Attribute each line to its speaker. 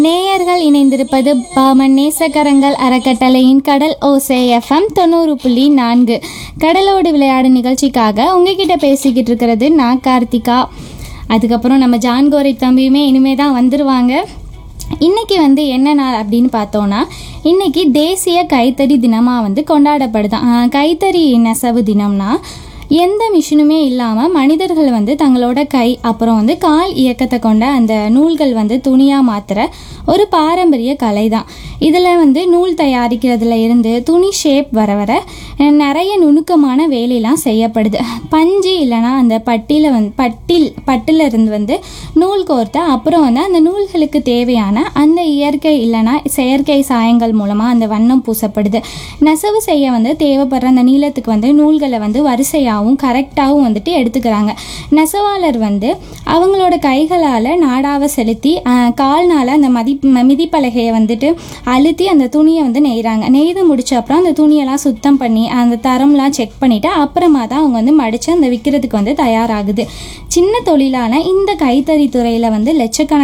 Speaker 1: நேயர்கள் இணைந்திருப்பது பாமன் நேசக்கரங்கள் அறக்கட்டளையின் கடல் ஓசை எஃப்எம் தொண்ணூறு புள்ளி நான்கு கடலோடு விளையாடு நிகழ்ச்சிக்காக உங்ககிட்ட பேசிக்கிட்டு இருக்கிறது நான் கார்த்திகா அதுக்கப்புறம் நம்ம ஜான்கோரை தம்பியுமே இனிமே தான் வந்துருவாங்க இன்னைக்கு வந்து என்ன நாள் அப்படின்னு பார்த்தோன்னா இன்னைக்கு தேசிய கைத்தறி தினமாக வந்து கொண்டாடப்படுதான் ஆஹ் கைத்தறி நெசவு தினம்னா எந்த மிஷினுமே இல்லாமல் மனிதர்கள் வந்து தங்களோட கை அப்புறம் வந்து கால் இயக்கத்தை கொண்ட அந்த நூல்கள் வந்து துணியாக மாற்றுற ஒரு பாரம்பரிய கலை தான் இதில் வந்து நூல் தயாரிக்கிறதுல இருந்து துணி ஷேப் வர வர அஹ், நிறைய நுணுக்கமான வேலையெல்லாம் செய்யப்படுது பஞ்சு இல்லைன்னா அந்த பட்டியில் வந்து பட்டில் பட்டில் இருந்து வந்து நூல் கோர்த்த அப்புறம் வந்து அந்த நூல்களுக்கு தேவையான அந்த இயற்கை இல்லைன்னா செயற்கை சாயங்கள் மூலமாக அந்த வண்ணம் பூசப்படுது நெசவு செய்ய வந்து தேவைப்படுற அந்த நீளத்துக்கு வந்து நூல்களை வந்து வரிசையாகவும் கரெக்டாகவும் வந்துட்டு எடுத்துக்கிறாங்க நெசவாளர் வந்து அவங்களோட கைகளால் நாடாவை செலுத்தி ஆஹ், கால்னால அந்த மதி ம- மிதிப்பலகையை வந்துட்டு அழுத்தி அந்த துணியை வந்து நெய்கிறாங்க நெய்து முடிச்ச அப்புறம் அந்த துணியெல்லாம் சுத்தம் பண்ணி அந்த தரம்லாம் செக் பண்ணிவிட்டு அப்புறமா தான் அவங்க வந்து மடித்து அந்த விற்கிறதுக்கு வந்து தயாராகுது சின்ன தொழிலான இந்த கைத்தறி துறையில் வந்து லட்சக்கணக்கான